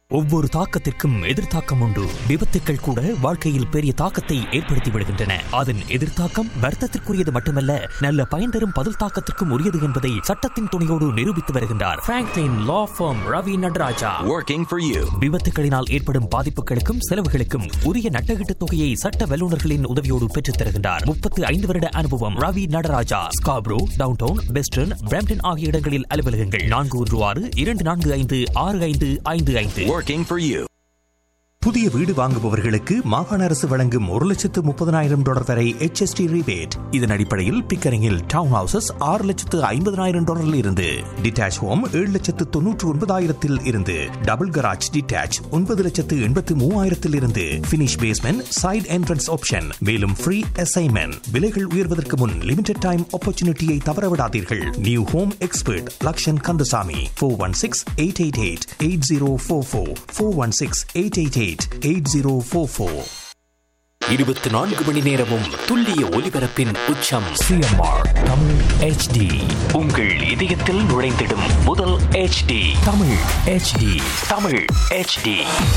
ஒவ்வொரு தாக்கத்திற்கும் எதிர்த்தாக்கம் உண்டு விபத்துக்கள் கூட வாழ்க்கையில் பெரிய தாக்கத்தை ஏற்படுத்தி விடுகின்றன அதன் எதிர்த்தாக்கம் வர்த்தத்திற்குரியது மட்டுமல்ல நல்ல பயன் தரும் பதில் தாக்கத்திற்கும் உரியது என்பதை சட்டத்தின் துணையோடு நிரூபித்து வருகின்றார் Franklin law firm Ravi Nataraja Working for you. விபத்துகளினால் ஏற்படும் பாதிப்புகளுக்கும் செலவுகளுக்கும் உரிய நட்டகீட்டு தொகையை சட்ட வல்லுநர்களின் உதவியோடு பெற்றுத் தருகின்றார் முப்பத்து ஐந்து வருட அனுபவம் Ravi Nataraja Scarborough downtown western Brampton ஆகிய இடங்களில் அலுவலகங்கள் நான்கு ஒன்று ஆறு இரண்டு நான்கு ஐந்து ஆறு ஐந்து ஐந்து ஐந்து Working for you. புதிய வீடு வாங்குபவர்களுக்கு மாகாண அரசு வழங்கும் ஒரு லட்சத்து முப்பதனாயிரம் டாலர் வரை HST rebate இதன் அடிப்படையில் பிக்கரிங்கில் டவுன் ஹவுசஸ் ஆறு லட்சத்து ஐம்பதனாயிரம் டாலரில் இருந்து டிட்டாச் ஹோம் ஏழு லட்சத்து தொன்னூற்று ஒன்பதாயிரத்தில் இருந்து டபுள் கராஜ் டிட்டாச் ஒன்பது லட்சத்து எண்பத்து மூவாயிரத்தில் இருந்து finish basement side entrance option மேலும் ஃப்ரீ அசைன்மெண்ட் விலைகள் உயர்வதற்கு முன் லிமிடெட் டைம் ஆப்பர்ச்சுனிட்டியை தவறவிடாதீர்கள் new home expert Lakshan Kandasamy four one six eight eight eight eight zero four four four one six eight eight eight eight zero four four இருபத்தி நான்கு மணி நேரமும் துல்லிய ஒலிபரப்பின் உச்சம் சிஎம்ஆர் தமிழ் ஹெச்டி உங்கள் இதயத்தில் நுழைந்திடும் முதல் HD Tamil HD Tamil HD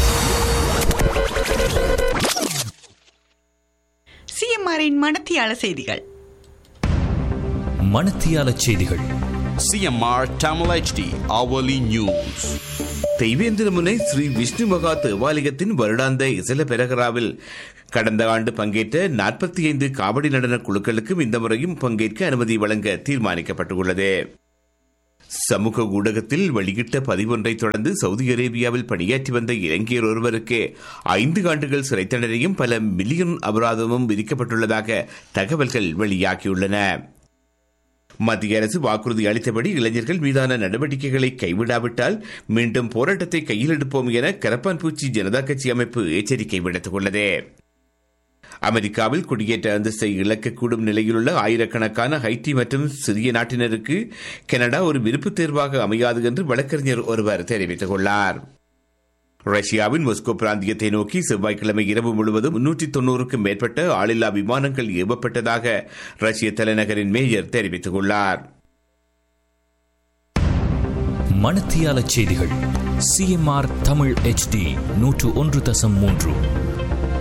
சிஎம்ஆரின் மனத்தியால செய்திகள் மணத்தியால செய்திகள் CMR Tamil HD hourly news. தெய்வேந்திரமுனை Sri Vishnu மகா தேவாலயத்தின் வருடாந்த இசல பெரகராவில் கடந்த ஆண்டு பங்கேற்ற நாற்பத்தி ஐந்து காவடி நடன குழுக்களுக்கும் இந்த முறையும் பங்கேற்க அனுமதி வழங்க தீர்மானிக்கப்பட்டுள்ளது சமூக ஊடகத்தில் வெளியிட்ட பதிவொன்றை தொடர்ந்து சவுதி அரேபியாவில் பணியாற்றி வந்த இலங்கையர் ஒருவருக்கு ஐந்து ஆண்டுகள் சிறை தண்டனையும் பல மில்லியன் அபராதமும் விதிக்கப்பட்டுள்ளதாக தகவல்கள் வெளியாகியுள்ளன மத்திய அரசு வாக்குறுதி அளித்தபடி இளைஞர்கள் மீதான நடவடிக்கைகளை கைவிடாவிட்டால் மீண்டும் போராட்டத்தை கையில் எடுப்போம் என கரப்பான்பூச்சி ஜனதா கட்சி அமைப்பு எச்சரிக்கை விடுத்துள்ளது அமெரிக்காவில் குடியேற்ற அந்தஸ்தை இழக்கக்கூடும் நிலையிலுள்ள ஆயிரக்கணக்கான ஹைட்டி மற்றும் சிறிய நாட்டினருக்கு கனடா ஒரு விருப்புத் தேர்வாக அமையாது என்று வழக்கறிஞர் ஒருவர் தெரிவித்துள்ளார் ரஷ்யாவின் மொஸ்கோ பிராந்தியத்தை நோக்கி செவ்வாய்க்கிழமை இரவு முழுவதும் முன்னூற்றி தொன்னூறுக்கும் மேற்பட்ட ஆளில்லா விமானங்கள் ஏவப்பட்டதாக ரஷ்ய தலைநகரின் மேயர் தெரிவித்துள்ளார் மணத்தியால செய்திகள் சிஎம்ஆர் தமிழ் ஹெச்டி நூற்று ஒன்று தசம் மூன்று